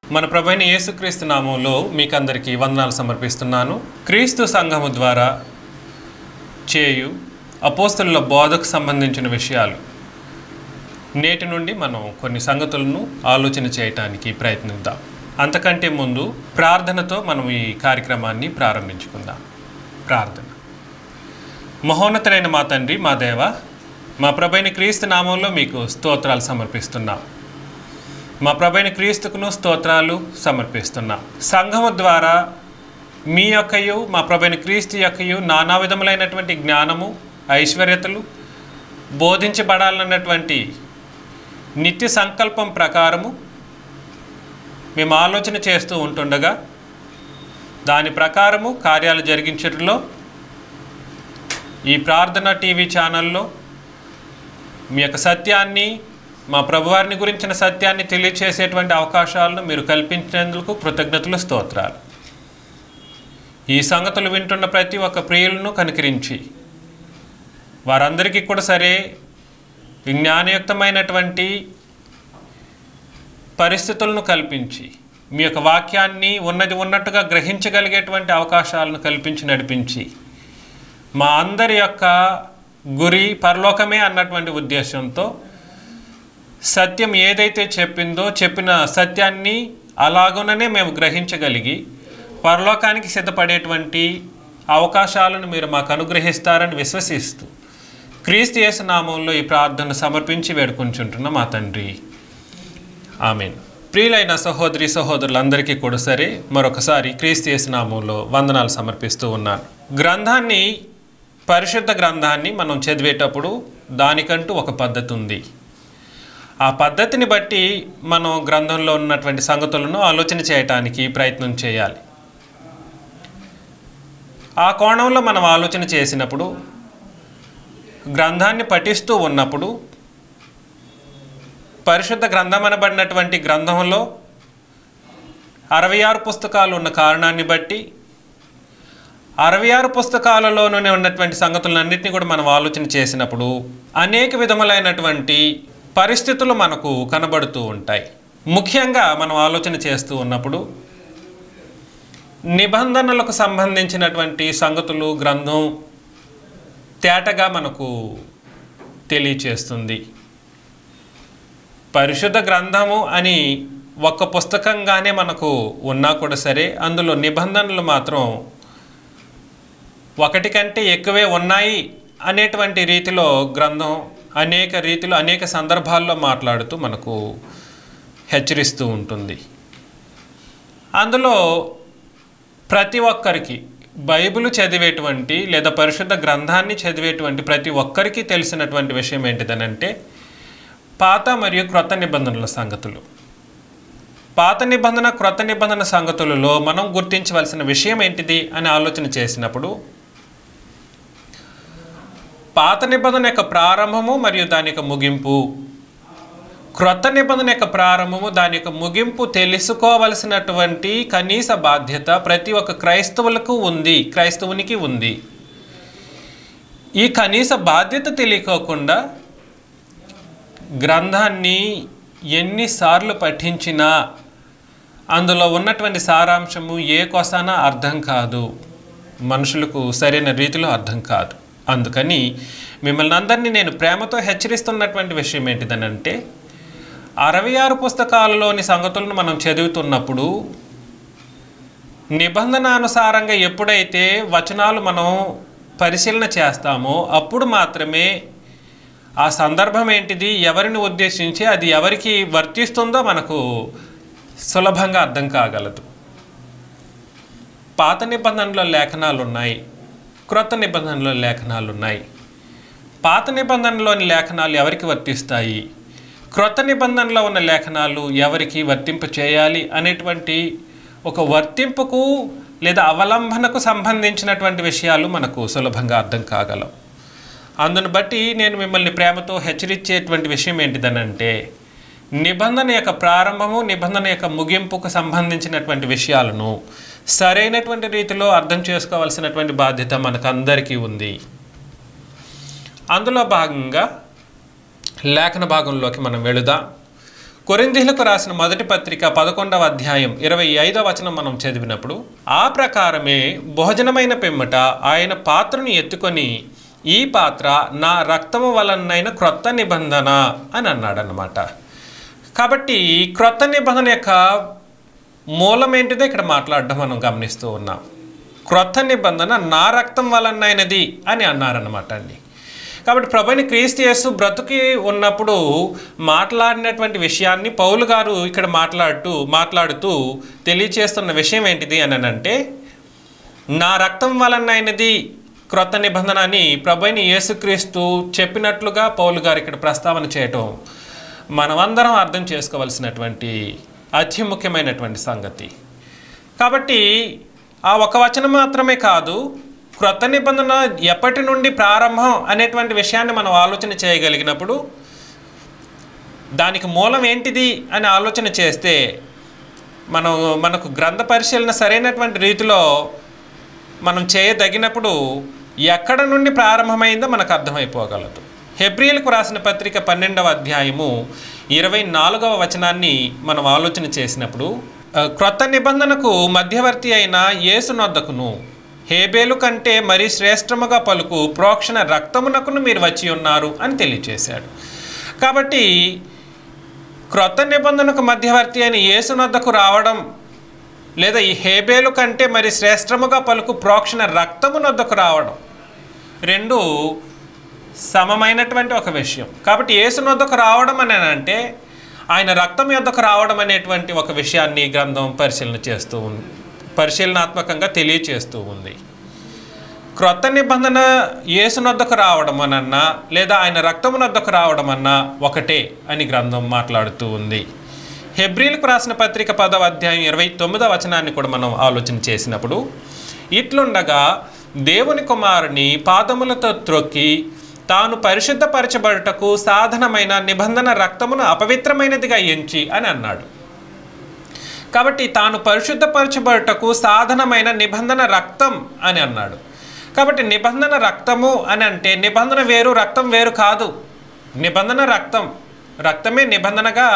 మన ప్రభైన యేసుక్రీస్తు నామంలో మీకు అందరికీ వందనాలు సమర్పిస్తున్నాను క్రీస్తు సంఘము ద్వారా చేయు అపోస్తుల బోధకు సంబంధించిన విషయాలు నేటి నుండి మనం కొన్ని సంగతులను ఆలోచన చేయటానికి ప్రయత్నిద్దాం అంతకంటే ముందు ప్రార్థనతో మనం ఈ కార్యక్రమాన్ని ప్రారంభించుకుందాం ప్రార్థన మహోన్నతులైన మా తండ్రి మా దేవ మా ప్రభైన క్రీస్తు నామంలో మీకు స్తోత్రాలు సమర్పిస్తున్నాం మా ప్రభైన క్రీస్తుకును స్తోత్రాలు సమర్పిస్తున్నాం సంఘము ద్వారా మీ యొక్కయు మా ప్రభైన క్రీస్తు యొక్కయు నానా విధములైనటువంటి జ్ఞానము ఐశ్వర్యతలు బోధించబడాలన్నటువంటి నిత్య సంకల్పం ప్రకారము మేము ఆలోచన చేస్తూ ఉంటుండగా దాని ప్రకారము కార్యాలు జరిగించడంలో ఈ ప్రార్థన టీవీ ఛానల్లో మీ యొక్క సత్యాన్ని మా ప్రభువారిని గురించిన సత్యాన్ని తెలియచేసేటువంటి అవకాశాలను మీరు కల్పించినందుకు కృతజ్ఞతలు స్తోత్రాలు ఈ సంగతులు వింటున్న ప్రతి ఒక్క ప్రియులను కనికరించి వారందరికీ కూడా సరే జ్ఞానయుక్తమైనటువంటి పరిస్థితులను కల్పించి మీ యొక్క వాక్యాన్ని ఉన్నది ఉన్నట్టుగా గ్రహించగలిగేటువంటి అవకాశాలను కల్పించి నడిపించి మా అందరి యొక్క గురి పరలోకమే అన్నటువంటి ఉద్దేశంతో సత్యం ఏదైతే చెప్పిందో చెప్పిన సత్యాన్ని అలాగుననే మేము గ్రహించగలిగి పరలోకానికి సిద్ధపడేటువంటి అవకాశాలను మీరు మాకు అనుగ్రహిస్తారని విశ్వసిస్తూ క్రీస్తు యేసు నామంలో ఈ ప్రార్థన సమర్పించి వేడుకుంటుంటున్న మా తండ్రి ఆమెన్ ప్రియులైన సహోదరి సహోదరులందరికీ కూడా సరే మరొకసారి క్రీస్తు యేసు నామంలో వందనాలు సమర్పిస్తూ ఉన్నాను గ్రంథాన్ని పరిశుద్ధ గ్రంథాన్ని మనం చదివేటప్పుడు దానికంటూ ఒక పద్ధతి ఉంది ఆ పద్ధతిని బట్టి మనం గ్రంథంలో ఉన్నటువంటి సంగతులను ఆలోచన చేయటానికి ప్రయత్నం చేయాలి ఆ కోణంలో మనం ఆలోచన చేసినప్పుడు గ్రంథాన్ని పఠిస్తూ ఉన్నప్పుడు పరిశుద్ధ గ్రంథం అనబడినటువంటి గ్రంథంలో అరవై ఆరు పుస్తకాలు ఉన్న కారణాన్ని బట్టి అరవై ఆరు పుస్తకాలలోనే ఉన్నటువంటి సంగతులన్నింటినీ కూడా మనం ఆలోచన చేసినప్పుడు అనేక విధములైనటువంటి పరిస్థితులు మనకు కనబడుతూ ఉంటాయి ముఖ్యంగా మనం ఆలోచన చేస్తూ ఉన్నప్పుడు నిబంధనలకు సంబంధించినటువంటి సంగతులు గ్రంథం తేటగా మనకు తెలియచేస్తుంది పరిశుద్ధ గ్రంథము అని ఒక్క పుస్తకంగానే మనకు ఉన్నా కూడా సరే అందులో నిబంధనలు మాత్రం ఒకటి కంటే ఎక్కువే ఉన్నాయి అనేటువంటి రీతిలో గ్రంథం అనేక రీతిలో అనేక సందర్భాల్లో మాట్లాడుతూ మనకు హెచ్చరిస్తూ ఉంటుంది అందులో ప్రతి ఒక్కరికి బైబిల్ చదివేటువంటి లేదా పరిశుద్ధ గ్రంథాన్ని చదివేటువంటి ప్రతి ఒక్కరికి తెలిసినటువంటి విషయం ఏంటిదనంటే పాత మరియు క్రొత్త నిబంధనల సంగతులు పాత నిబంధన క్రొత్త నిబంధన సంగతులలో మనం గుర్తించవలసిన విషయం ఏంటిది అని ఆలోచన చేసినప్పుడు పాత నిబంధన యొక్క ప్రారంభము మరియు దాని యొక్క ముగింపు క్రొత్త నిబంధన యొక్క ప్రారంభము దాని యొక్క ముగింపు తెలుసుకోవలసినటువంటి కనీస బాధ్యత ప్రతి ఒక్క క్రైస్తవులకు ఉంది క్రైస్తవునికి ఉంది ఈ కనీస బాధ్యత తెలియకోకుండా గ్రంథాన్ని ఎన్నిసార్లు పఠించినా అందులో ఉన్నటువంటి సారాంశము ఏ కొసానా అర్థం కాదు మనుషులకు సరైన రీతిలో అర్థం కాదు అందుకని మిమ్మల్ని అందరినీ నేను ప్రేమతో హెచ్చరిస్తున్నటువంటి విషయం ఏంటిదనంటే అరవై ఆరు పుస్తకాలలోని సంగతులను మనం చదువుతున్నప్పుడు నిబంధనానుసారంగా ఎప్పుడైతే వచనాలు మనం పరిశీలన చేస్తామో అప్పుడు మాత్రమే ఆ సందర్భం ఏంటిది ఎవరిని ఉద్దేశించి అది ఎవరికి వర్తిస్తుందో మనకు సులభంగా అర్థం కాగలదు పాత నిబంధనలో లేఖనాలు ఉన్నాయి క్రొత్త నిబంధనలో లేఖనాలు ఉన్నాయి పాత నిబంధనలోని లేఖనాలు ఎవరికి వర్తిస్తాయి క్రొత్త నిబంధనలో ఉన్న లేఖనాలు ఎవరికి వర్తింప చేయాలి అనేటువంటి ఒక వర్తింపుకు లేదా అవలంబనకు సంబంధించినటువంటి విషయాలు మనకు సులభంగా అర్థం కాగలవు అందును బట్టి నేను మిమ్మల్ని ప్రేమతో హెచ్చరించేటువంటి విషయం ఏంటిదనంటే నిబంధన యొక్క ప్రారంభము నిబంధన యొక్క ముగింపుకు సంబంధించినటువంటి విషయాలను సరైనటువంటి రీతిలో అర్థం చేసుకోవాల్సినటువంటి బాధ్యత మనకందరికీ ఉంది అందులో భాగంగా లేఖన భాగంలోకి మనం వెళుదాం కొరింథీలకు రాసిన మొదటి పత్రిక పదకొండవ అధ్యాయం ఇరవై ఐదవ వచనం మనం చదివినప్పుడు ఆ ప్రకారమే భోజనమైన పిమ్మట ఆయన పాత్రను ఎత్తుకొని ఈ పాత్ర నా రక్తము వలనైన క్రొత్త నిబంధన అని అన్నాడనమాట కాబట్టి క్రొత్త నిబంధన యొక్క మూలం ఏంటిదో ఇక్కడ మాట్లాడడం మనం గమనిస్తూ ఉన్నాం క్రొత్త నిబంధన నా రక్తం వలనైనది అని అన్నారనమాట అండి కాబట్టి ప్రభుని క్రీస్తు యేసు బ్రతుకి ఉన్నప్పుడు మాట్లాడినటువంటి విషయాన్ని పౌలు గారు ఇక్కడ మాట్లాడుతూ మాట్లాడుతూ తెలియచేస్తున్న విషయం ఏంటిది అని అంటే నా రక్తం వలనైనది క్రొత్త నిబంధన అని ప్రభుని యేసుక్రీస్తు చెప్పినట్లుగా పౌలు గారు ఇక్కడ ప్రస్తావన చేయటం మనమందరం అర్థం చేసుకోవలసినటువంటి అతి ముఖ్యమైనటువంటి సంగతి కాబట్టి ఆ ఒక వచనం మాత్రమే కాదు క్రొత్త నిబంధన ఎప్పటి నుండి ప్రారంభం అనేటువంటి విషయాన్ని మనం ఆలోచన చేయగలిగినప్పుడు దానికి మూలం ఏంటిది అని ఆలోచన చేస్తే మనం మనకు గ్రంథ పరిశీలన సరైనటువంటి రీతిలో మనం చేయదగినప్పుడు ఎక్కడ నుండి ప్రారంభమైందో మనకు అర్థమైపోగలదు హెబ్రియల్కు రాసిన పత్రిక పన్నెండవ అధ్యాయము ఇరవై నాలుగవ వచనాన్ని మనం ఆలోచన చేసినప్పుడు ఆ, క్రొత్త నిబంధనకు మధ్యవర్తి అయిన యేసునొద్దకును హేబేలు కంటే మరీ శ్రేష్టముగా పలుకు ప్రోక్షణ రక్తమునకును మీరు వచ్చి ఉన్నారు అని తెలియచేశాడు కాబట్టి క్రొత్త నిబంధనకు మధ్యవర్తి అయిన యేసునొద్దకు రావడం లేదా ఈ హేబేలు కంటే మరి శ్రేష్టముగా పలుకు ప్రోక్షణ రక్తమునొద్దకు రావడం రెండు సమమైనటువంటి ఒక విషయం కాబట్టి యేసునొద్దకు రావడం అని అంటే ఆయన రక్తం యొద్దకు రావడం అనేటువంటి ఒక విషయాన్ని ఈ గ్రంథం పరిశీలన చేస్తూ ఉంది పరిశీలనాత్మకంగా తెలియచేస్తూ ఉంది క్రొత్త నిబంధన యేసునొద్దకు రావడం అనన్నా లేదా ఆయన రక్తమునొద్దకు రావడం అన్నా ఒకటే అని గ్రంథం మాట్లాడుతూ ఉంది హెబ్రిల్కు రాసిన పత్రిక పదవ అధ్యాయం ఇరవై తొమ్మిదవ వచనాన్ని కూడా మనం ఆలోచన చేసినప్పుడు ఇట్లుండగా దేవుని కుమారుని పాదములతో త్రొక్కి తాను పరిశుద్ధపరచబడుటకు సాధనమైన నిబంధన రక్తమును అపవిత్రమైనదిగా ఎంచి అని అన్నాడు కాబట్టి తాను పరిశుద్ధపరచబడుటకు సాధనమైన నిబంధన రక్తం అని అన్నాడు కాబట్టి నిబంధన రక్తము అని అంటే నిబంధన వేరు రక్తం వేరు కాదు నిబంధన రక్తం రక్తమే నిబంధనగా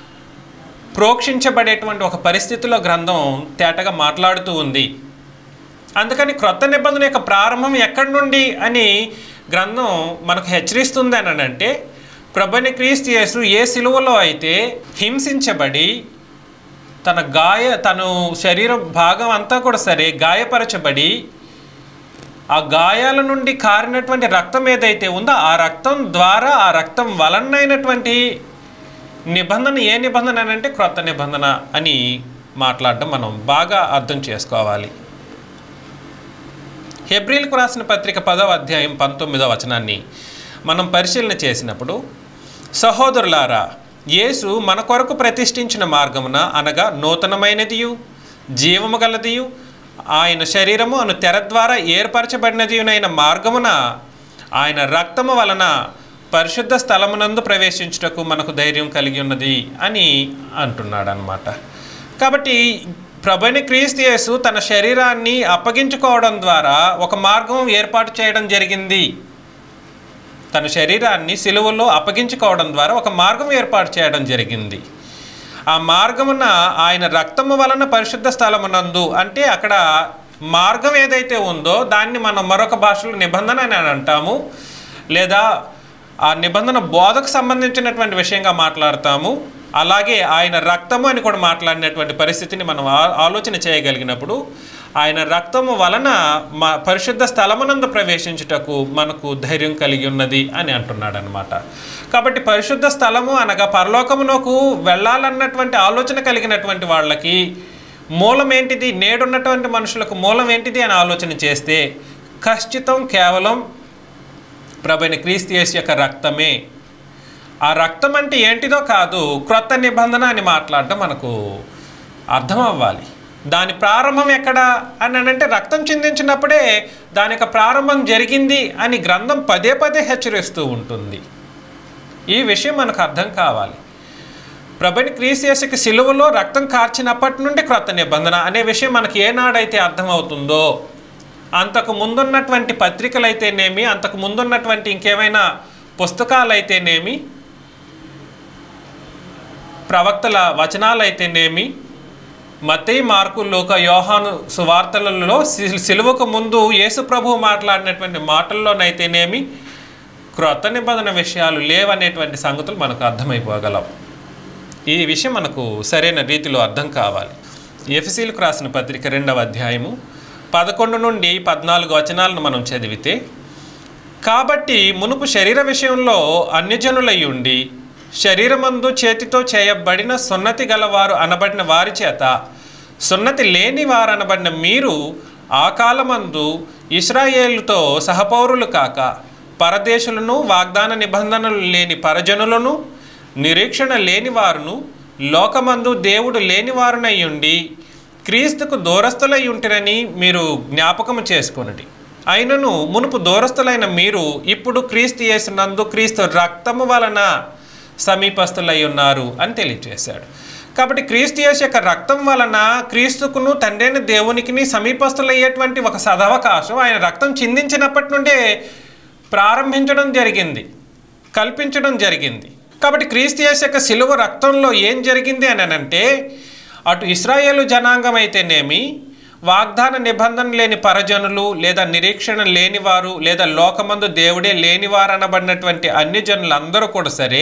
ప్రోక్షించబడేటువంటి ఒక పరిస్థితిలో గ్రంథం తేటగా మాట్లాడుతూ ఉంది అందుకని క్రొత్త నిబంధన యొక్క ప్రారంభం ఎక్కడి నుండి అని గ్రంథం మనకు హెచ్చరిస్తుంది అని అంటే ప్రభుని క్రీస్తు యేసు ఏ సిలువలో అయితే హింసించబడి తన గాయ తను శరీరం భాగం అంతా కూడా సరే గాయపరచబడి ఆ గాయాల నుండి కారినటువంటి రక్తం ఏదైతే ఉందో ఆ రక్తం ద్వారా ఆ రక్తం వలనైనటువంటి నిబంధన ఏ నిబంధన అని అంటే క్రొత్త నిబంధన అని మాట్లాడడం మనం బాగా అర్థం చేసుకోవాలి హెబ్రిల్కు రాసిన పత్రిక పదవ అధ్యాయం పంతొమ్మిదవ వచనాన్ని మనం పరిశీలన చేసినప్పుడు సహోదరులారా యేసు మన కొరకు ప్రతిష్ఠించిన మార్గమున అనగా నూతనమైనదియు జీవము గలదియు ఆయన శరీరము అను తెర ద్వారా ఏర్పరచబడినదియునైన మార్గమున ఆయన రక్తము వలన పరిశుద్ధ స్థలమునందు ప్రవేశించుటకు మనకు ధైర్యం కలిగి ఉన్నది అని అంటున్నాడు అనమాట కాబట్టి ప్రభుని క్రీస్తు యేసు తన శరీరాన్ని అప్పగించుకోవడం ద్వారా ఒక మార్గం ఏర్పాటు చేయడం జరిగింది తన శరీరాన్ని సిలువలో అప్పగించుకోవడం ద్వారా ఒక మార్గం ఏర్పాటు చేయడం జరిగింది ఆ మార్గమున ఆయన రక్తము వలన పరిశుద్ధ స్థలమునందు అంటే అక్కడ మార్గం ఏదైతే ఉందో దాన్ని మనం మరొక భాషలో నిబంధన అని అంటాము లేదా ఆ నిబంధన బోధకు సంబంధించినటువంటి విషయంగా మాట్లాడతాము అలాగే ఆయన రక్తము అని కూడా మాట్లాడినటువంటి పరిస్థితిని మనం ఆ- ఆలోచన చేయగలిగినప్పుడు ఆయన రక్తము వలన మా పరిశుద్ధ స్థలమునందు ప్రవేశించుటకు మనకు ధైర్యం కలిగి ఉన్నది అని అంటున్నాడు అనమాట కాబట్టి పరిశుద్ధ స్థలము అనగా పరలోకమునకు వెళ్ళాలన్నటువంటి ఆలోచన కలిగినటువంటి వాళ్ళకి మూలం ఏంటిది నేడున్నటువంటి మనుషులకు మూలం ఏంటిది అని ఆలోచన చేస్తే ఖచ్చితం కేవలం ప్రభుని క్రీస్తు యేసు యొక్క రక్తమే ఆ రక్తం అంటే ఏంటిదో కాదు క్రొత్త నిబంధన అని మాట్లాడడం మనకు అర్థం అవ్వాలి దాని ప్రారంభం ఎక్కడ అని అంటే రక్తం చిందించినప్పుడే దాని యొక్క ప్రారంభం జరిగింది అని గ్రంథం పదే పదే హెచ్చరిస్తూ ఉంటుంది ఈ విషయం మనకు అర్థం కావాలి ప్రభుని క్రీస్తేసుకి సిలువలో రక్తం కార్చినప్పటి నుండి క్రొత్త నిబంధన అనే విషయం మనకి ఏనాడైతే అర్థమవుతుందో అంతకు ముందున్నటువంటి పత్రికలైతేనేమి అంతకు ముందున్నటువంటి ఇంకేమైనా పుస్తకాలైతేనేమి ప్రవక్తల వచనాలైతేనేమి మత్తయి మార్కు లోక యోహాను సువార్తలలో సి- సిలువకు ముందు యేసు ప్రభు మాట్లాడినటువంటి మాటల్లోనైతేనేమి క్రొత్త నిబంధన విషయాలు లేవనేటువంటి సంగతులు మనకు అర్థమైపోగలవు ఈ విషయం మనకు సరైన రీతిలో అర్థం కావాలి ఎఫ్సీలకు రాసిన పత్రిక రెండవ అధ్యాయము పదకొండు నుండి పద్నాలుగు వచనాలను మనం చదివితే కాబట్టి మునుపు శరీర విషయంలో అన్యజనులై ఉండి శరీరమందు చేతితో చేయబడిన సున్నతి గలవారు అనబడిన వారి చేత సున్నతి లేని వారు అనబడిన మీరు ఆ కాలమందు ఇస్రాయేలుతో సహపౌరులు కాక పరదేశులను వాగ్దాన నిబంధనలు లేని పరజనులను నిరీక్షణ లేని వారును లోకమందు దేవుడు లేని వారునై ఉండి క్రీస్తుకు దూరస్తులై ఉంటిరని మీరు జ్ఞాపకము చేసుకొనడి అయినను మునుపు దూరస్తులైన మీరు ఇప్పుడు క్రీస్తు యేసునందు క్రీస్తు రక్తము వలన సమీపస్తులై ఉన్నారు అని తెలియజేశాడు కాబట్టి క్రీస్తు యేసు యొక్క రక్తం వలన క్రీస్తుకును తండ్రైన దేవునికిని సమీపస్తులయ్యేటువంటి ఒక సదవకాశం ఆయన రక్తం చిందించినప్పటి నుండే ప్రారంభించడం జరిగింది కల్పించడం జరిగింది కాబట్టి క్రీస్తు యేసు యొక్క శిలువ రక్తంలో ఏం జరిగింది అని అంటే అటు ఇస్రాయేలు జనాంగం అయితేనేమి వాగ్దాన నిబంధన లేని పరజనులు లేదా నిరీక్షణ లేనివారు లేదా లోకమందు దేవుడే లేనివారు అనబడినటువంటి అన్ని జనులందరూ కూడా సరే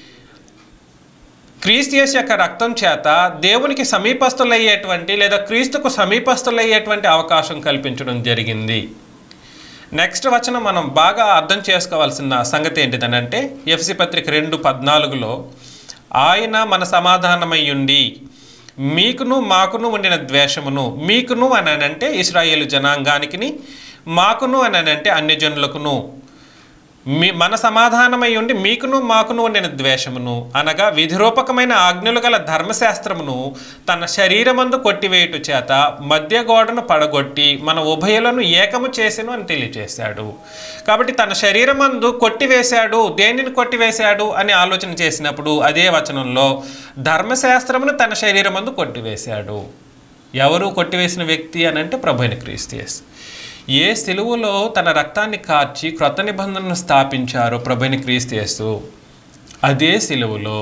క్రీస్తు యేసు యొక్క రక్తం చేత దేవునికి సమీపస్తులయ్యేటువంటి లేదా క్రీస్తుకు సమీపస్తులయ్యేటువంటి అవకాశం కల్పించడం జరిగింది నెక్స్ట్ వచనం మనం బాగా అర్థం చేసుకోవాల్సిన సంగతి ఏంటిదనంటే ఎఫ్సి పత్రిక రెండు పద్నాలుగులో ఆయన మన సమాధానమై ఉండి మీకును మాకును ఉండిన ద్వేషమును మీకును అని అంటే ఇస్రాయేలు జనాంగానికిని మాకును అని అంటే అన్యజనులకును మీ మన సమాధానమై ఉండి మీకును మాకును ఉండిన ద్వేషమును అనగా విధిరూపకమైన ఆజ్ఞలు గల ధర్మశాస్త్రమును తన శరీరమందు కొట్టివేయుట చేత మధ్య గోడను పడగొట్టి మన ఉభయలను ఏకము చేసెను అని తెలియజేశాడు కాబట్టి తన శరీరమందు కొట్టివేశాడు దేనిని కొట్టివేశాడు అని ఆలోచన చేసినప్పుడు అదే వచనంలో ధర్మశాస్త్రమును తన శరీరమందు కొట్టివేశాడు ఎవరు కొట్టివేసిన వ్యక్తి అని అంటే ప్రభుని క్రీస్తియస్ ఏ సెలువులో తన రక్తాన్ని కార్చి క్రొత్త నిబంధనను స్థాపించారో ప్రభుని క్రీస్తేస్తూ అదే సెలువులో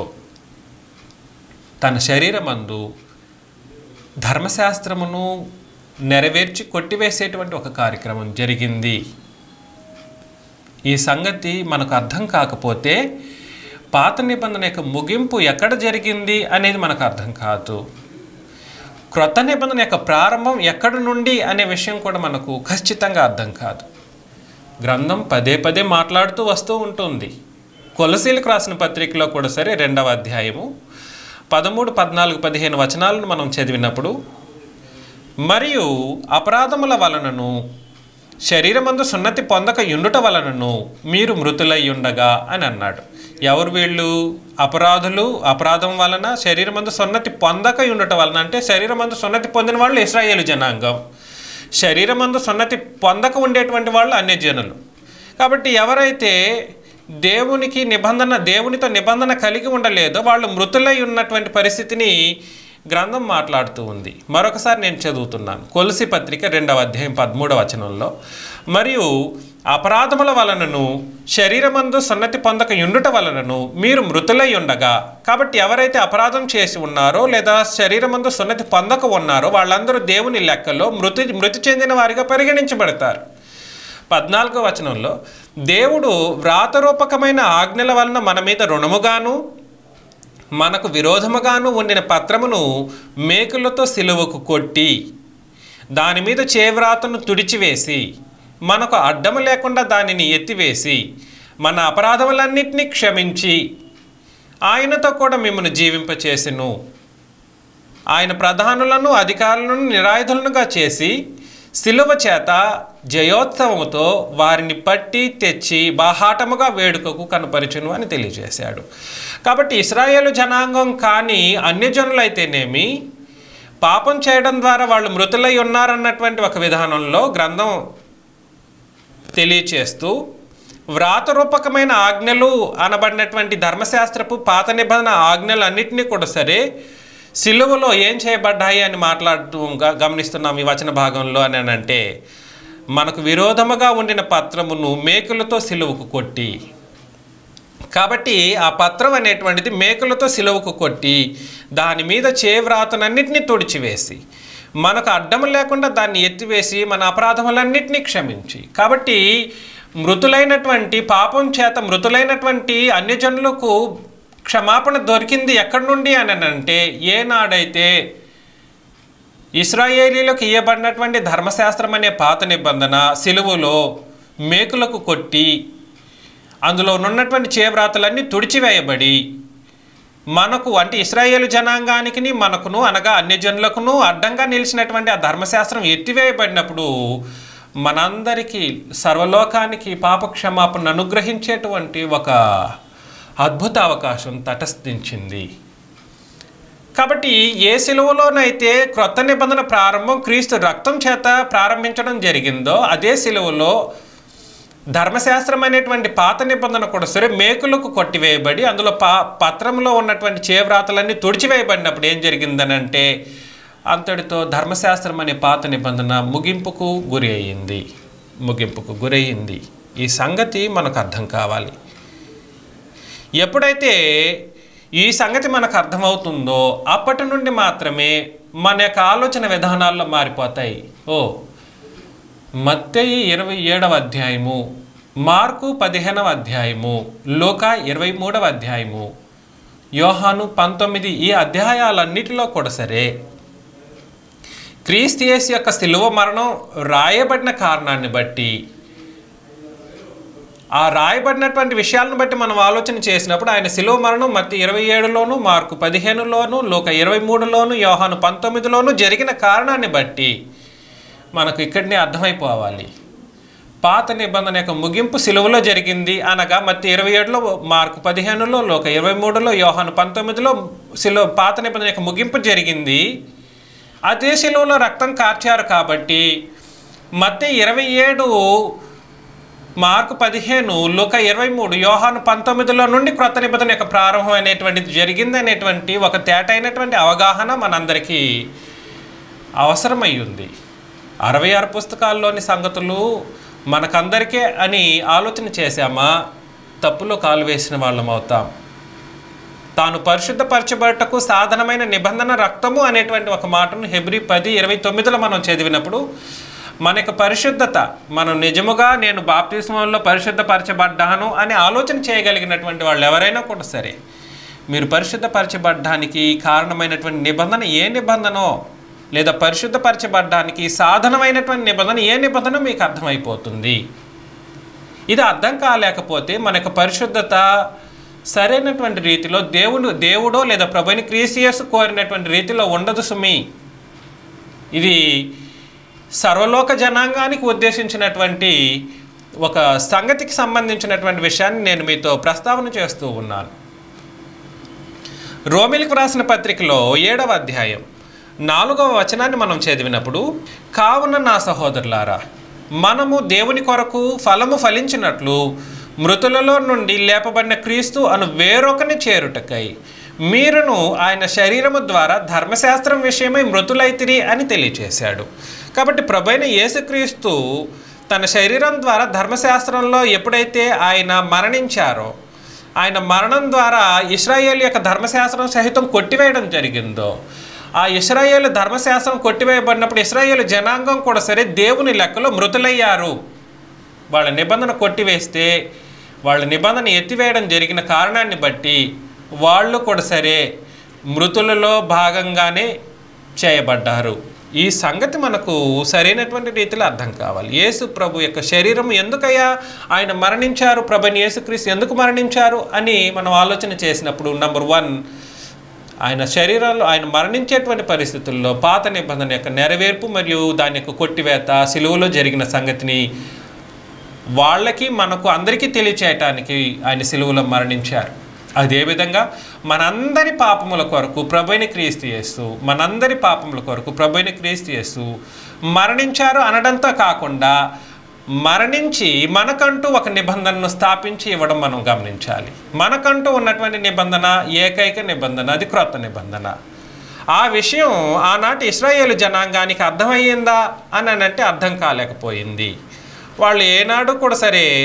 తన శరీరమందు ధర్మశాస్త్రమును నెరవేర్చి కొట్టివేసేటువంటి ఒక కార్యక్రమం జరిగింది ఈ సంగతి మనకు అర్థం కాకపోతే పాత నిబంధన యొక్క ముగింపు ఎక్కడ జరిగింది అనేది మనకు అర్థం కాదు క్రొత్త నిబంధన యొక్క ప్రారంభం ఎక్కడి నుండి అనే విషయం కూడా మనకు ఖచ్చితంగా అర్థం కాదు గ్రంథం పదే పదే మాట్లాడుతూ వస్తూ ఉంటుంది కొలసీలకు రాసిన పత్రికలో కూడా సరే రెండవ అధ్యాయము పదమూడు పద్నాలుగు పదిహేను వచనాలను మనం చదివినప్పుడు మరియు అపరాధముల వలనను శరీరమందు సున్నతి పొందక యుండుట వలనను మీరు మృతులై ఉండగా అని అన్నాడు ఎవరు వీళ్ళు అపరాధులు అపరాధం వలన శరీరమందు సున్నతి పొందక ఉండుట వలన అంటే శరీరమందు సున్నతి పొందిన వాళ్ళు ఇస్రాయేలు జనాంగం శరీరమందు సున్నతి పొందక ఉండేటువంటి వాళ్ళు అన్యజనులు కాబట్టి ఎవరైతే దేవునికి నిబంధన దేవునితో నిబంధన కలిగి ఉండలేదో వాళ్ళు మృతులై ఉన్నటువంటి పరిస్థితిని గ్రంథం మాట్లాడుతూ ఉంది మరొకసారి నేను చదువుతున్నాను కొలసి పత్రిక రెండవ అధ్యాయం పదమూడవ వచనంలో మరియు అపరాధముల వలనను శరీరమందు సున్నతి పొందక యుండుట వలనను మీరు మృతులై ఉండగా కాబట్టి ఎవరైతే అపరాధం చేసి ఉన్నారో లేదా శరీరమందు సున్నతి పొందక ఉన్నారో వాళ్ళందరూ దేవుని లెక్కలో మృతి మృతి చెందిన వారిగా పరిగణించబడతారు పద్నాలుగో వచనంలో దేవుడు వ్రాతరూపకమైన ఆజ్ఞల వలన మన మీద రుణముగాను మనకు విరోధముగాను ఉండిన పత్రమును మేకులతో సిలువకు కొట్టి దాని మీద చేవ్రాతను తుడిచివేసి మనకు అడ్డము లేకుండా దానిని ఎత్తివేసి మన అపరాధములన్నింటినీ క్షమించి ఆయనతో కూడా మిమ్మల్ని జీవింపచేసెను ఆయన ప్రధానులను అధికారులను నిరాయుధులనుగా చేసి శిలువ చేత జయోత్సవముతో వారిని పట్టి తెచ్చి బాహాటముగా వేడుకకు కనపరిచును అని తెలియజేశాడు కాబట్టి ఇస్రాయేలు జనాంగం కానీ అన్యజనులైతేనేమి పాపం చేయడం ద్వారా వాళ్ళు మృతులై ఉన్నారన్నటువంటి ఒక విధానంలో గ్రంథం తెలియచేస్తూ వ్రాతరూపకమైన ఆజ్ఞలు అనబడినటువంటి ధర్మశాస్త్రపు పాత నిబంధన ఆజ్ఞలు అన్నింటినీ కూడా సరే సిలువలో ఏం చేయబడ్డాయి అని మాట్లాడుతూ గ- గమనిస్తున్నాం ఈ వచన భాగంలో అని అని అంటే మనకు విరోధముగా ఉండిన పత్రమును మేకులతో సిలువకు కొట్టి కాబట్టి ఆ పత్రం అనేటువంటిది మేకులతో సిలువకు కొట్టి దాని మీద చేవ్రాతనన్నిటినీ తుడిచివేసి మనకు అడ్డం లేకుండా దాన్ని ఎత్తివేసి మన అపరాధములన్నిటినీ క్షమించి కాబట్టి మృతులైనటువంటి పాపం చేత మృతులైనటువంటి అన్యజనులకు క్షమాపణ దొరికింది ఎక్కడి నుండి అని అంటే ఏనాడైతే ఇస్రాయేలీలకు ఇవ్వబడినటువంటి ధర్మశాస్త్రం అనే పాత నిబంధన సిలువలో మేకులకు కొట్టి అందులో ఉన్నటువంటి చేవ్రాతలన్నీ తుడిచివేయబడి మనకు అంటే ఇస్రాయేలు జనాంగానికి మనకును అనగా అన్యజనులకును అడ్డంగా నిలిచినటువంటి ఆ ధర్మశాస్త్రం ఎత్తివేయబడినప్పుడు మనందరికీ సర్వలోకానికి పాపక్షమాపణ అనుగ్రహించేటువంటి ఒక అద్భుత అవకాశం తటస్థించింది కాబట్టి ఏ సిలువలోనైతే క్రొత్త నిబంధన ప్రారంభం క్రీస్తు రక్తం చేత ప్రారంభించడం జరిగిందో అదే సిలువలో ధర్మశాస్త్రం అనేటువంటి పాత నిబంధన కూడా సరే మేకులకు కొట్టివేయబడి అందులో పా పత్రంలో ఉన్నటువంటి చేవ్రాతలన్నీ తుడిచివేయబడినప్పుడు ఏం జరిగిందనంటే అంతటితో ధర్మశాస్త్రం అనే పాత నిబంధన ముగింపుకు గురి అయ్యింది ముగింపుకు గురయ్యింది ఈ సంగతి మనకు అర్థం కావాలి ఎప్పుడైతే ఈ సంగతి మనకు అర్థమవుతుందో అప్పటి నుండి మాత్రమే మన యొక్క ఆలోచన విధానాల్లో మారిపోతాయి ఓ మత్తయి ఇరవై ఏడవ అధ్యాయము మార్కు పదిహేనవ అధ్యాయము లోకా ఇరవై మూడవ అధ్యాయము యోహాను పంతొమ్మిది ఈ అధ్యాయాలన్నిటిలో కూడా సరే క్రీస్తియస్ యొక్క శిలువ మరణం రాయబడిన కారణాన్ని బట్టి ఆ రాయబడినటువంటి విషయాలను బట్టి మనం ఆలోచన చేసినప్పుడు ఆయన శిలువ మరణం మత్తి ఇరవై ఏడులోను మార్కు పదిహేనులోను లోక ఇరవై మూడులోను యోహాను పంతొమ్మిదిలోను జరిగిన కారణాన్ని బట్టి మనకు ఇక్కడనే అర్థమైపోవాలి పాత నిబంధన యొక్క ముగింపు సిలువలో జరిగింది అనగా మత్తి ఇరవై ఏడులో మార్కు పదిహేనులో లోక ఇరవై మూడులో యోహాను పంతొమ్మిదిలో సిలువ పాత నిబంధన యొక్క ముగింపు జరిగింది అదే సిలువలో రక్తం కార్చారు కాబట్టి మత్తి ఇరవై ఏడు మార్కు పదిహేను లుక ఇరవై మూడు యోహాను పంతొమ్మిదిలో నుండి క్రొత్త నిబంధన యొక్క ప్రారంభం అనేటువంటిది జరిగింది అనేటువంటి ఒక తేటైనటువంటి అవగాహన మనందరికీ అవసరమై ఉంది అరవై ఆరు పుస్తకాల్లోని సంగతులు మనకందరికీ అని ఆలోచన చేశామా తప్పులో కాలు వేసిన వాళ్ళం అవుతాం తాను పరిశుద్ధపరచబడటకు సాధనమైన నిబంధన రక్తము అనేటువంటి ఒక మాటను హెబ్రి పది ఇరవై తొమ్మిదిలో మనం చదివినప్పుడు మన యొక్క పరిశుద్ధత మనం నిజముగా నేను బాప్తిస్మంలో పరిశుద్ధపరచబడ్డాను అని ఆలోచన చేయగలిగినటువంటి వాళ్ళు ఎవరైనా కూడా సరే మీరు పరిశుద్ధపరచబడ్డానికి కారణమైనటువంటి నిబంధన ఏ నిబంధనో లేదా పరిశుద్ధపరచబడ్డానికి సాధనమైనటువంటి నిబంధన ఏ నిబంధన మీకు అర్థమైపోతుంది ఇది అర్థం కాలేకపోతే మన యొక్క పరిశుద్ధత సరైనటువంటి రీతిలో దేవుడు దేవుడో లేదా ప్రభుని క్రీసియస్ కోరినటువంటి రీతిలో ఉండదు సుమి ఇది సర్వలోక జనాంగానికి ఉద్దేశించినటువంటి ఒక సంగతికి సంబంధించినటువంటి విషయాన్ని నేను మీతో ప్రస్తావన చేస్తూ ఉన్నాను రోమిలకు రాసిన పత్రికలో ఏడవ అధ్యాయం నాలుగవ వచనాన్ని మనం చదివినప్పుడు కావున నా సహోదరులారా మనము దేవుని కొరకు ఫలము ఫలించినట్లు మృతులలో నుండి లేపబడిన క్రీస్తు అను వేరొకని చేరుటకై మీరును ఆయన శరీరము ద్వారా ధర్మశాస్త్రం విషయమై మృతులైతిరి అని తెలియచేశాడు కాబట్టి ప్రభైన యేసుక్రీస్తు తన శరీరం ద్వారా ధర్మశాస్త్రంలో ఎప్పుడైతే ఆయన మరణించారో ఆయన మరణం ద్వారా ఇస్రాయేల్ యొక్క ధర్మశాస్త్రం సహితం కొట్టివేయడం జరిగిందో ఆ ఇస్రాయేల్ ధర్మశాస్త్రం కొట్టివేయబడినప్పుడు ఇస్రాయేల్ జనాంగం కూడా సరే దేవుని లెక్కలో మృతులయ్యారు వాళ్ళ నిబంధన కొట్టివేస్తే వాళ్ళ నిబంధన ఎత్తివేయడం జరిగిన కారణాన్ని బట్టి వాళ్ళు కూడా సరే మృతులలో భాగంగానే చేయబడ్డారు ఈ సంగతి మనకు సరైనటువంటి రీతిలో అర్థం కావాలి యేసు ప్రభు యొక్క శరీరం ఎందుకయ్యా ఆయన మరణించారు ప్రభుని యేసుక్రీస్తు ఎందుకు మరణించారు అని మనం ఆలోచన చేసినప్పుడు నంబర్ వన్ ఆయన శరీరంలో ఆయన మరణించేటువంటి పరిస్థితుల్లో పాత నిబంధన యొక్క నెరవేర్పు మరియు దాని యొక్క కొట్టివేత సిలువలో జరిగిన సంగతిని వాళ్ళకి మనకు అందరికీ తెలియచేయటానికి ఆయన సిలువలో మరణించారు అదేవిధంగా మనందరి పాపముల కొరకు ప్రభుని క్రీస్తు చేస్తూ మనందరి పాపముల కొరకు ప్రభుని క్రీస్తు చేస్తూ మరణించారు అనడంతో కాకుండా మరణించి మనకంటూ ఒక నిబంధనను స్థాపించి ఇవ్వడం మనం గమనించాలి మనకంటూ ఉన్నటువంటి నిబంధన ఏకైక నిబంధన అది క్రొత్త నిబంధన ఆ విషయం ఆనాటి ఇస్రాయేలు జనాంగానికి అర్థమయ్యిందా అని అంటే అర్థం కాలేకపోయింది వాళ్ళు ఏనాడు కూడా సరే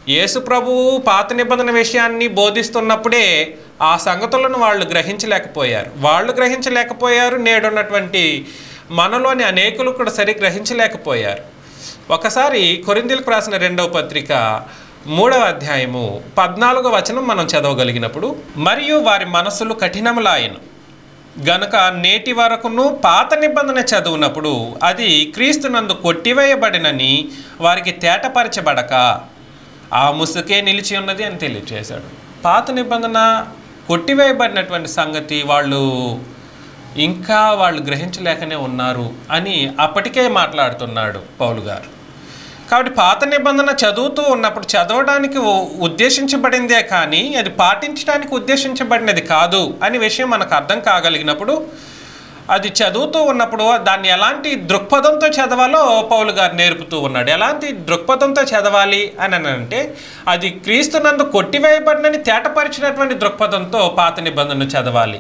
యేసు ప్రభువు పాత నిబంధన విషయాన్ని బోధిస్తున్నప్పుడే ఆ సంగతులను వాళ్ళు గ్రహించలేకపోయారు వాళ్ళు గ్రహించలేకపోయారు నేడున్నటువంటి మనలోని అనేకులు కూడా సరి గ్రహించలేకపోయారు ఒకసారి కొరిందీలకు రాసిన రెండవ పత్రిక మూడవ అధ్యాయము పద్నాలుగో వచనం మనం చదవగలిగినప్పుడు మరియు వారి మనస్సులు కఠినములాయను గనుక నేటి వరకును పాత నిబంధన చదువునప్పుడు అది క్రీస్తునందు కొట్టివేయబడినని వారికి తేటపరచబడక ఆ ముసుకే నిలిచి ఉన్నది అని తెలియజేశాడు పాత నిబంధన కొట్టివేయబడినటువంటి సంగతి వాళ్ళు ఇంకా వాళ్ళు గ్రహించలేకనే ఉన్నారు అని అప్పటికే మాట్లాడుతున్నాడు పౌలు గారు కాబట్టి పాత నిబంధన చదువుతూ ఉన్నప్పుడు చదవడానికి ఉ- ఉద్దేశించబడిందే కానీ అది పాటించడానికి ఉద్దేశించబడినది కాదు అనే విషయం మనకు అర్థం కాగలిగినప్పుడు అది చదువుతూ ఉన్నప్పుడు దాన్ని ఎలాంటి దృక్పథంతో చదవాలో పౌలు గారు నేర్పుతూ ఉన్నాడు ఎలాంటి దృక్పథంతో చదవాలి అని అని అంటే అది క్రీస్తునందు కొట్టివేయబడినని తేటపరిచినటువంటి దృక్పథంతో పాత నిబంధన చదవాలి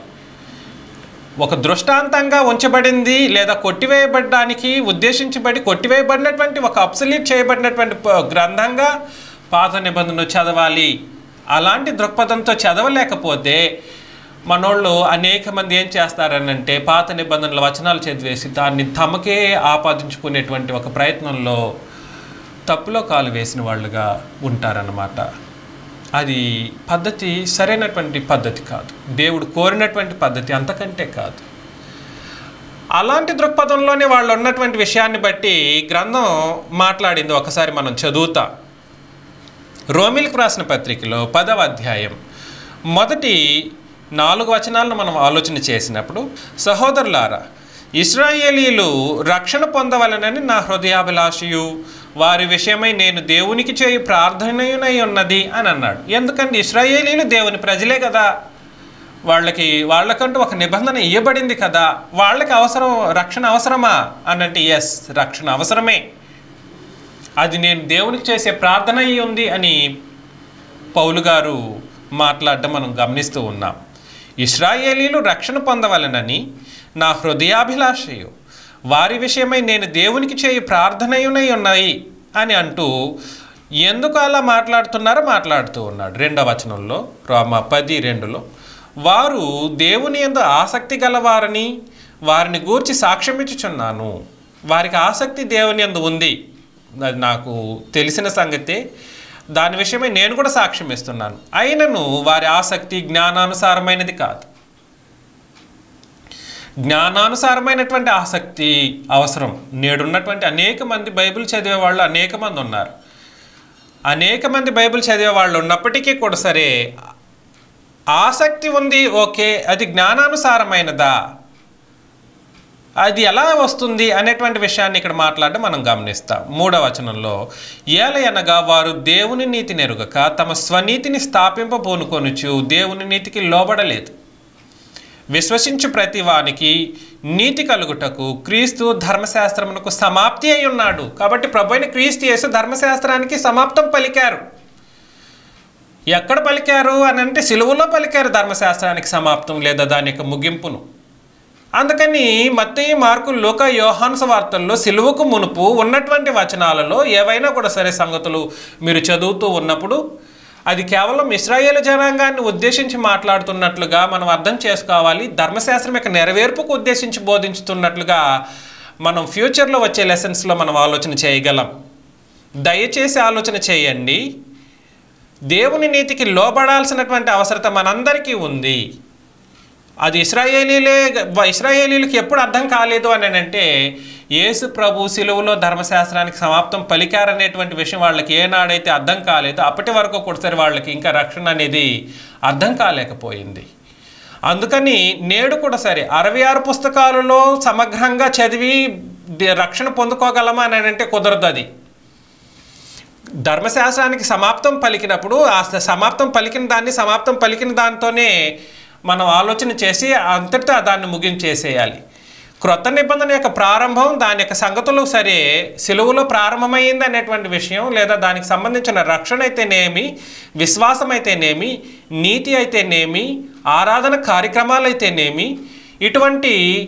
ఒక దృష్టాంతంగా ఉంచబడింది లేదా కొట్టివేయబడడానికి ఉద్దేశించబడి కొట్టివేయబడినటువంటి ఒక అబ్సల్యూట్ చేయబడినటువంటి ప- గ్రంథంగా పాత నిబంధనలు చదవాలి అలాంటి దృక్పథంతో చదవలేకపోతే మనోళ్ళు అనేక మంది ఏం చేస్తారనంటే పాత నిబంధనల వచనాలు చదివేసి దాన్ని తమకే ఆపాదించుకునేటువంటి ఒక ప్రయత్నంలో తప్పులో కాలు వేసిన వాళ్ళుగా ఉంటారన్నమాట అది పద్ధతి సరైనటువంటి పద్ధతి కాదు దేవుడు కోరినటువంటి పద్ధతి అంతకంటే కాదు అలాంటి దృక్పథంలోనే వాళ్ళు ఉన్నటువంటి విషయాన్ని బట్టి గ్రంథం మాట్లాడింది ఒకసారి మనం చదువుతాం రోమిల్కి రాసిన పత్రికలో పదవ అధ్యాయం మొదటి నాలుగు వచనాలను మనం ఆలోచన చేసినప్పుడు సహోదరులారా ఇస్రాయేలీలు రక్షణ పొందవలనని నా హృదయాభిలాషయు వారి విషయమై నేను దేవునికి చేయు ప్రార్థనయునై ఉన్నది అని అన్నాడు ఎందుకంటే ఇస్రాయేలీలు దేవుని ప్రజలే కదా వాళ్ళకి వాళ్ళకంటూ ఒక నిబంధన ఇవ్వబడింది కదా వాళ్ళకి అవసరం రక్షణ అవసరమా అనంటే ఎస్ రక్షణ అవసరమే అది నేను దేవునికి చేసే ప్రార్థన అయి ఉంది అని పౌలు గారు మాట్లాడడం మనం గమనిస్తూ ఉన్నాం ఇస్రాయేలీలు రక్షణ పొందవలనని నా హృదయాభిలాషయు వారి విషయమై నేను దేవునికి చేయి ప్రార్థనయునై ఉన్నాయి అని అంటూ ఎందుకు అలా మాట్లాడుతున్నారో మాట్లాడుతూ ఉన్నాడు రెండవ వచనంలో రోమ పది రెండులో వారు దేవుని ఎందు ఆసక్తి గలవారని వారిని గూర్చి సాక్ష్యం ఇచ్చుచున్నాను వారికి ఆసక్తి దేవుని ఎందు ఉంది అది నాకు తెలిసిన సంగతే దాని విషయమై నేను కూడా సాక్ష్యం ఇస్తున్నాను అయినను వారి ఆసక్తి జ్ఞానానుసారమైనది కాదు జ్ఞానానుసారమైనటువంటి ఆసక్తి అవసరం నేడున్నటువంటి అనేక మంది బైబిల్ చదివే వాళ్ళు అనేక మంది ఉన్నారు అనేక మంది బైబిల్ చదివే వాళ్ళు ఉన్నప్పటికీ కూడా సరే ఆసక్తి ఉంది ఓకే అది జ్ఞానానుసారమైనదా అది ఎలా వస్తుంది అనేటువంటి విషయాన్ని ఇక్కడ మాట్లాడడం మనం గమనిస్తాం మూడవ వచనంలో ఏలయనగా వారు దేవుని నీతి నెరుగక తమ స్వనీతిని స్థాపింపబోనుకొనుచు దేవుని నీతికి లోబడలేదు విశ్వసించు ప్రతి వానికి నీతి కలుగుటకు క్రీస్తు ధర్మశాస్త్రమునకు సమాప్తి అయి ఉన్నాడు కాబట్టి ప్రభు అయిన క్రీస్తు యేసు ధర్మశాస్త్రానికి సమాప్తం పలికారు ఎక్కడ పలికారు అని అంటే సిలువలో పలికారు ధర్మశాస్త్రానికి సమాప్తం లేదా దాని యొక్క ముగింపును అందుకని మత్తయి మార్కు లోక యోహాన్స్ వార్తల్లో సిలువకు మునుపు ఉన్నటువంటి వచనాలలో ఏవైనా కూడా సరే సంగతులు మీరు చదువుతూ ఉన్నప్పుడు అది కేవలం ఇస్రాయేల్ జనాంగాన్ని ఉద్దేశించి మాట్లాడుతున్నట్లుగా మనం అర్థం చేసుకోవాలి ధర్మశాస్త్రం యొక్క నెరవేర్పుకు ఉద్దేశించి బోధించుతున్నట్లుగా మనం ఫ్యూచర్లో వచ్చే లెసన్స్లో మనం ఆలోచన చేయగలం దయచేసి ఆలోచన చేయండి దేవుని నీతికి లోబడాల్సినటువంటి అవసరత మనందరికీ ఉంది అది ఇస్రాయేలీలే ఇస్రాయేలీలకు ఎప్పుడు అర్థం కాలేదు అని అంటే యేసు ప్రభు సిలువలో ధర్మశాస్త్రానికి సమాప్తం పలికారనేటువంటి విషయం వాళ్ళకి ఏనాడైతే అర్థం కాలేదో అప్పటి వరకు కూడా సరే వాళ్ళకి ఇంకా రక్షణ అనేది అర్థం కాలేకపోయింది అందుకని నేడు కూడా సరే అరవై ఆరు పుస్తకాలలో సమగ్రంగా చదివి ది- రక్షణ పొందుకోగలమా అని అంటే కుదరదు అది ధర్మశాస్త్రానికి సమాప్తం పలికినప్పుడు ఆ స- సమాప్తం పలికిన దాన్ని సమాప్తం పలికిన దాంతోనే మనం ఆలోచన చేసి అంతటితో దాన్ని ముగించేసేయాలి క్రొత్త నిబంధన యొక్క ప్రారంభం దాని యొక్క సంగతులు సరే సెలువులో ప్రారంభమైంది అనేటువంటి విషయం లేదా దానికి సంబంధించిన రక్షణ అయితేనేమి విశ్వాసం అయితేనేమి నీతి అయితేనేమి ఆరాధన కార్యక్రమాలు అయితేనేమి ఇటువంటి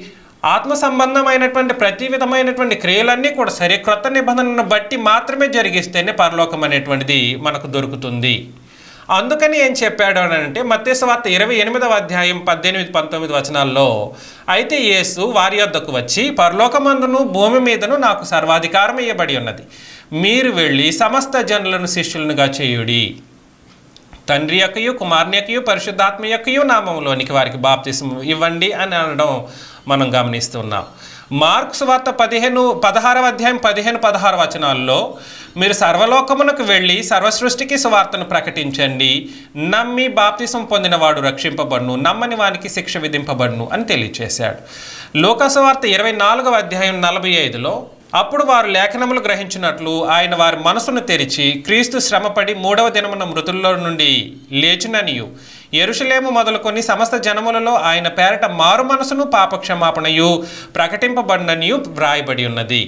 ఆత్మ సంబంధమైనటువంటి ప్రతి విధమైనటువంటి క్రియలన్నీ కూడా సరే క్రొత్త నిబంధనను బట్టి మాత్రమే జరిగిస్తేనే పరలోకం అనేటువంటిది మనకు దొరుకుతుంది అందుకని ఏం చెప్పాడు అని అంటే మత్స్యవార్త ఇరవై ఎనిమిదవ అధ్యాయం పద్దెనిమిది పంతొమ్మిది వచనాల్లో అయితే యేసు వారి యొద్దకు వచ్చి పరలోకమందును భూమి మీదను నాకు సర్వాధికారం ఇవ్వబడి ఉన్నది మీరు వెళ్ళి సమస్త జనులను శిష్యులనుగా చేయుడి తండ్రి యొక్కయు కుమారుని యొక్కయు పరిశుద్ధాత్మ యొక్కయు నామంలోనికి వారికి బాప్తిసం ఇవ్వండి అని అనడం మనం గమనిస్తున్నాం మార్క్స్ వార్త పదిహేను పదహారవ అధ్యాయం పదిహేను పదహారు వచనాల్లో మీరు సర్వలోకమునకు వెళ్ళి సర్వసృష్టికి సువార్తను ప్రకటించండి నమ్మి బాప్తిసం పొందినవాడు రక్షింపబడును నమ్మని వానికి శిక్ష విధింపబడును అని తెలియచేశాడు లోకసువార్త ఇరవై నాలుగవ అధ్యాయం నలభై ఐదులో అప్పుడు వారు లేఖనములు గ్రహించినట్లు ఆయన వారి మనసును తెరిచి క్రీస్తు శ్రమపడి మూడవ దినమున మృతుల్లో నుండి లేచిననియు ఎరుషలేము మొదలుకొని సమస్త జనములలో ఆయన పేరట మారు మనసును పాపక్షమాపణయు ప్రకటింపబడిననియు వ్రాయబడి ఉన్నది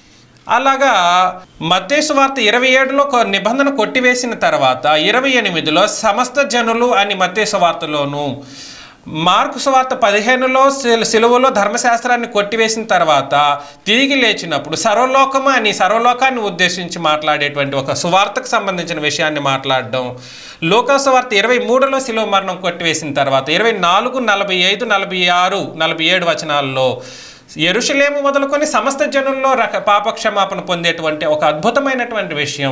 అలాగా మత్తేసు వార్త ఇరవై ఏడులో ఒక నిబంధన కొట్టివేసిన తర్వాత ఇరవై ఎనిమిదిలో సమస్త జనులు అని మత్తేసు వార్తలోను మార్కు సువార్త పదిహేనులో సిల- సిలువలో ధర్మశాస్త్రాన్ని కొట్టివేసిన తర్వాత తిరిగి లేచినప్పుడు సర్వలోకము అని సర్వలోకాన్ని ఉద్దేశించి మాట్లాడేటువంటి ఒక సువార్తకు సంబంధించిన విషయాన్ని మాట్లాడడం లోక సువార్త ఇరవై మూడులో శిలువ మరణం కొట్టివేసిన తర్వాత ఇరవై నాలుగు నలభై ఐదు నలభై ఆరు నలభై ఏడు వచనాల్లో ఎరుషలేము మొదలుకొని సమస్త జనుల్లో రక పాపక్షమాపణ పొందేటువంటి ఒక అద్భుతమైనటువంటి విషయం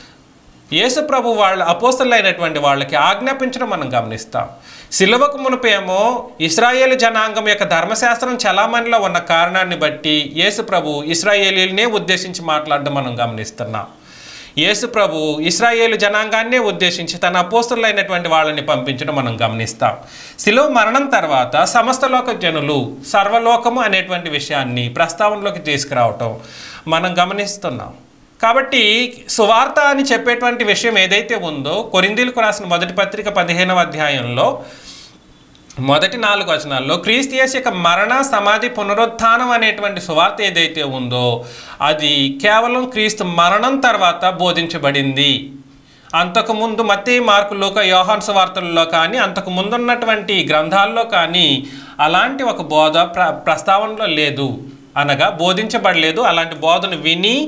యేసు ప్రభు వాళ్ళ అపోస్తలైనటువంటి వాళ్ళకి ఆజ్ఞాపించడం మనం గమనిస్తాం సిలువకు మునుపేమో ఇస్రాయేలు జనాంగం యొక్క ధర్మశాస్త్రం చలామణిలో ఉన్న కారణాన్ని బట్టి యేసు ప్రభు ఇస్రాయేలీలనే ఉద్దేశించి మాట్లాడడం మనం గమనిస్తున్నాం యేసు ప్రభు ఇస్రాయేలు జనాంగాన్నే ఉద్దేశించి తన అపోస్తులైనటువంటి వాళ్ళని పంపించడం మనం గమనిస్తాం శిలువ మరణం తర్వాత సమస్త లోక జనులు సర్వలోకము అనేటువంటి విషయాన్ని ప్రస్తావనలోకి తీసుకురావటం మనం గమనిస్తున్నాం కాబట్టి సువార్త అని చెప్పేటువంటి విషయం ఏదైతే ఉందో కొరిందీలకు రాసిన మొదటి పత్రిక పదిహేనవ అధ్యాయంలో మొదటి నాలుగు వచనాల్లో క్రీస్తు యేసు యొక్క మరణ సమాధి పునరుత్థానం అనేటువంటి సువార్త ఏదైతే ఉందో అది కేవలం క్రీస్తు మరణం తర్వాత బోధించబడింది అంతకుముందు మత్తే మార్కులోక యోహాన్ సువార్తల్లో కానీ అంతకు ముందున్నటువంటి గ్రంథాల్లో కానీ అలాంటి ఒక బోధ ప్ర ప్రస్తావనలో లేదు అనగా బోధించబడలేదు అలాంటి బోధను విని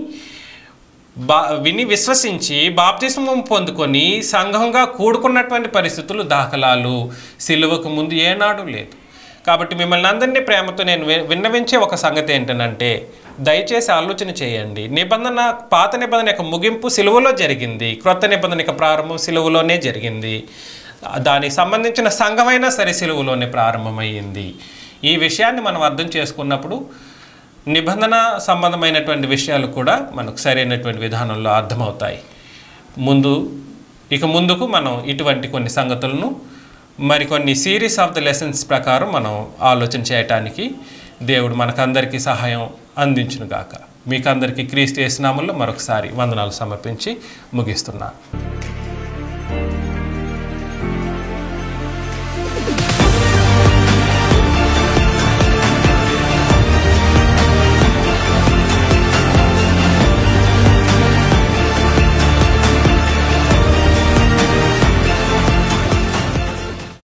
బా విని విశ్వసించి బాప్తిస్మం పొందుకొని సంఘంగా కూడుకున్నటువంటి పరిస్థితులు దాఖలాలు సిలువకు ముందు ఏనాడు లేదు కాబట్టి మిమ్మల్ని అందరినీ ప్రేమతో నేను వి- విన్నవించే ఒక సంగతి ఏంటనంటే దయచేసి ఆలోచన చేయండి నిబంధన పాత నిబంధన యొక్క ముగింపు సిలువలో జరిగింది క్రొత్త నిబంధన యొక్క ప్రారంభం సిలువలోనే జరిగింది దానికి సంబంధించిన సంఘమైనా సరే సిలువలోనే ప్రారంభమయ్యింది ఈ విషయాన్ని మనం అర్థం చేసుకున్నప్పుడు నిబంధన సంబంధమైనటువంటి విషయాలు కూడా మనకు సరైనటువంటి విధానంలో అర్థమవుతాయి ముందు ఇక ముందుకు మనం ఇటువంటి కొన్ని సంగతులను మరికొన్ని సిరీస్ ఆఫ్ ద లెసన్స్ ప్రకారం మనం ఆలోచన చేయటానికి దేవుడు మనకందరికీ సహాయం అందించును గాక మీకందరికీ క్రీస్తు యేసునామంలో మరొకసారి వందనాలు సమర్పించి ముగిస్తున్నాను